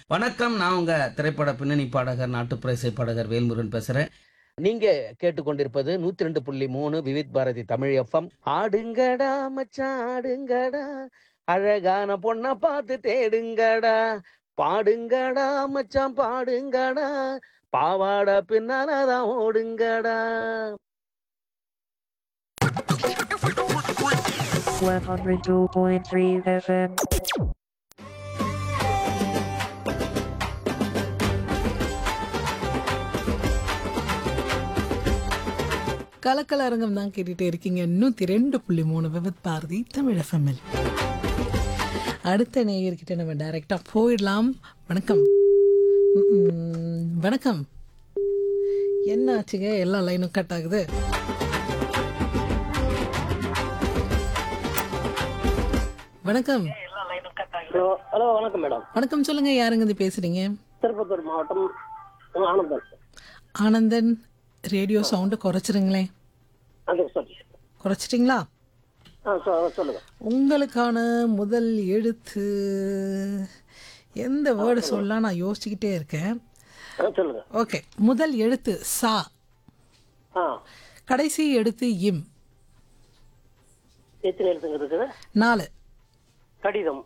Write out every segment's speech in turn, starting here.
வணக்கம் நான் உங்க திரைப்பட பின்னணி பாடகர் நாட்டுப்புற இசை பாடகர் வேல்முருகன் பேசுறேன் நீங்க கேட்டுக்கொண்டிருப்பது நூத்தி ரெண்டு புள்ளி மூணு விவித் பாரதி தமிழ் எஃப்எம் ஆடுங்கடா மச்சான் ஆடுங்கடா அழகான பொண்ண பார்த்து தேடுங்கடா பாடுங்கடா மச்சான் பாடுங்கடா பாவாடை பின்னாலதான் ஓடுங்கடா 102.3 FM. கலக்கல அரங்கம் தான் கேட்டுட்டே இருக்கீங்க நூற்றி ரெண்டு புள்ளி மூணு விபத் பாரதி தமிழ் எஃப்எம்எல் அடுத்த நேயர்கிட்ட நம்ம டைரெக்டாக போயிடலாம் வணக்கம் ம்ம். வணக்கம் என்ன ஆச்சுங்க எல்லா லைனும் கட் ஆகுது வணக்கம் ஹலோ ஹலோ வணக்கம் மேடம் வணக்கம் சொல்லுங்க யாருங்க இது பேசுறீங்க திருப்பத்தூர் மாவட்டம் ஆனந்தன் ஆனந்தன் ரேடியோ சவுண்டை குறைச்சிருங்களேன் அந்த சொல்லி குறைச்சிட்டிங்களா ஆ சொ- சொல்லுங்க உங்களுக்கான முதல் எழுத்து எந்த வேர்டு சொல்லலாம் நான் யோசிச்சுக்கிட்டே இருக்கேன் ஆ சொல்லுங்க ஓகே முதல் எழுத்து சா ஆ கடைசி எழுத்து இம் எத்தனை எழுத்துங்க இருக்குது நாலு கடிதம்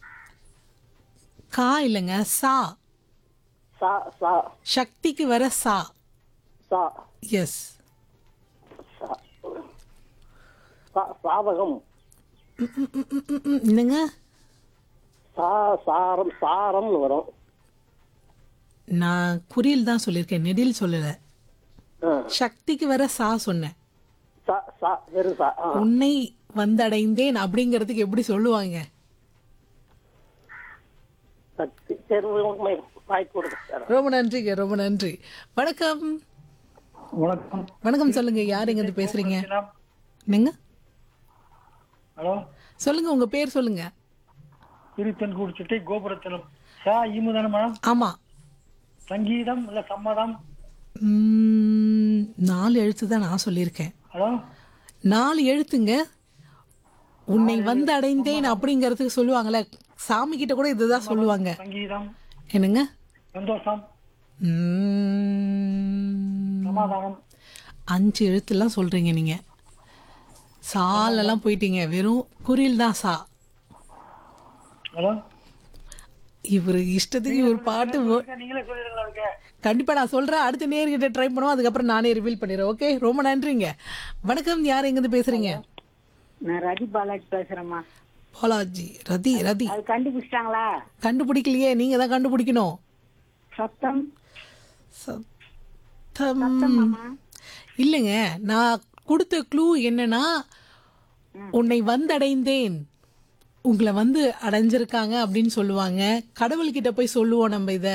கா இல்லைங்க சா சா சா சக்திக்கு வர சா சா எஸ் சா சா- சாதகம் என்னங்க சா சாரம் சாரம்னு வரும் நான் குறியில் தான் சொல்லியிருக்கேன் நெடில் சொல்லலை ஆ சக்திக்கு வர சா சொன்னேன் சா சா வெறும் சா ஆ உன்னை வந்தடைந்தேன் அப்படிங்கிறதுக்கு எப்படி சொல்லுவாங்க சக்தி சரி உங்களுக்கு வாய்ப்பு கொடுங்க சார் ரொம்ப நன்றிங்க ரொம்ப நன்றி வணக்கம் வணக்கம் வணக்கம் சொல்லுங்க யார் எங்க இருந்து பேசுறீங்க என்னங்க ஹலோ சொல்லுங்க உங்க பேர் சொல்லுங்க திருத்தன்கூடு சிட்டை கோபுரத்தனம் சா ஈமு தானே மேடம் ஆமா சங்கீதம் இல்ல சம்மதம் ம், நாலு எழுத்து தான் நான் சொல்லியிருக்கேன் ஹலோ நாலு எழுத்துங்க உன்னை வந்து அடைந்தேன் அப்படிங்கிறதுக்கு சொல்லுவாங்கல்ல சாமி கிட்ட கூட இதுதான் சொல்லுவாங்க சங்கீதம் என்னங்க சந்தோஷம் ம், சமாதானம் அஞ்சு எழுத்துலாம் சொல்றீங்க நீங்க சாலெல்லாம் போயிட்டீங்க வெறும் குறியில் தான் சா ஹலோ இவர் இஷ்டத்துக்கு ஒரு பாட்டு wo- நீங்களே சொல்லிடுங்களா இருக்க கண்டிப்பா நான் சொல்றேன் அடுத்த நேர்கிட்ட ட்ரை பண்ணுவோம் அதுக்கப்புறம் நானே ரிவீல் பண்ணிடுறேன் ஓகே ரொம்ப நன்றிங்க வணக்கம் யார் எங்கிருந்து பேசுறீங்க நான் ரதி பாலாஜி பேசுறேம்மா பாலாஜி ரதி ரதி அது கண்டுபிடிச்சிட்டாங்களா கண்டுபிடிக்கலையே நீங்க தான் கண்டுபிடிக்கணும் சத்தம் சத்தம் இல்லைங்க நான் கொடுத்த க்ளூ என்னன்னா உன்னை வந்தடைந்தேன் உங்களை வந்து அடைஞ்சிருக்காங்க அப்படின்னு சொல்லுவாங்க கடவுள்கிட்ட போய் சொல்லுவோம் நம்ம இத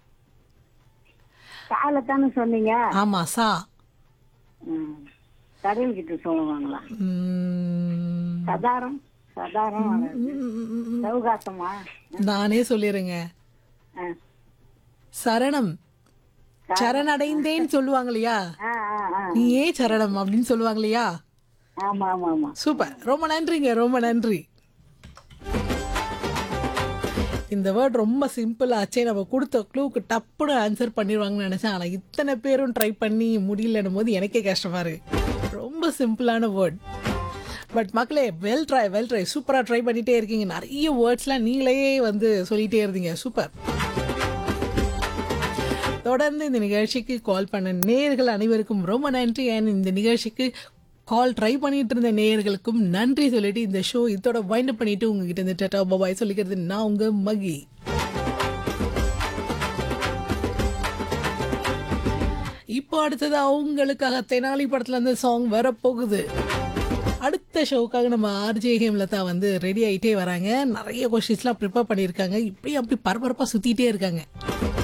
காலத்தானே சொன்னீங்க ஆமா சா ம். கடவுள் கிட்ட சொல்லுவாங்களா உம், சதாரம் சதாரம் சௌகாசமா நானே சொல்லிடுறேங்க ஆ. சரணம் சரணடைந்தேன்னு சொல்லுவாங்க இல்லையா ஆ ஆ ஆ நீ ஏன் சரணம் அப்படின்னு சொல்லுவாங்க இல்லையா ஆமா ஆமா ஆமா சூப்பர் ரொம்ப நன்றிங்க ரொம்ப நன்றி இந்த வேர்ட் ரொம்ப சிம்பிள் ஆச்சே நம்ம கொடுத்த க்ளூக்கு டப்புன்னு ஆன்சர் பண்ணிடுவாங்கன்னு நினச்சேன் ஆனால் இத்தனை பேரும் ட்ரை பண்ணி முடியலன்னும் போது எனக்கே கஷ்டமா இருக்கு ரொம்ப சிம்பிளான வேர்ட் பட் மக்களே வெல் ட்ரை வெல் ட்ரை சூப்பராக ட்ரை பண்ணிகிட்டே இருக்கீங்க நிறைய வேர்ட்ஸ்லாம் நீங்களே வந்து சொல்லிகிட்டே இருந்தீங்க சூப்பர் தொடர்ந்து இந்த நிகழ்ச்சிக்கு கால் பண்ண நேயர்கள் அனைவருக்கும் ரொம்ப நன்றி அண்ட் இந்த நிகழ்ச்சிக்கு கால் ட்ரை பண்ணிட்டு இருந்த நேயர்களுக்கும் நன்றி சொல்லிட்டு இந்த ஷோ இதோட வைண்ட் அப் பண்ணிட்டு உங்ககிட்ட இந்த டட்டா பாபாய் சொல்லிக்கிறது நான் உங்க மகி இப்போ அடுத்தது அவங்களுக்காக தெனாலி படத்துல இருந்து சாங் வரப்போகுது அடுத்த ஷோக்காக நம்ம ஆர்ஜே ஹேம்லதா வந்து ரெடி ஆயிட்டே வராங்க நிறைய கொஷின்ஸ்லாம் ப்ரிப்பேர் பண்ணியிருக்காங்க இப்படி அப்படி பரபரப்பாக சுற்றிட்டே இருக்காங்க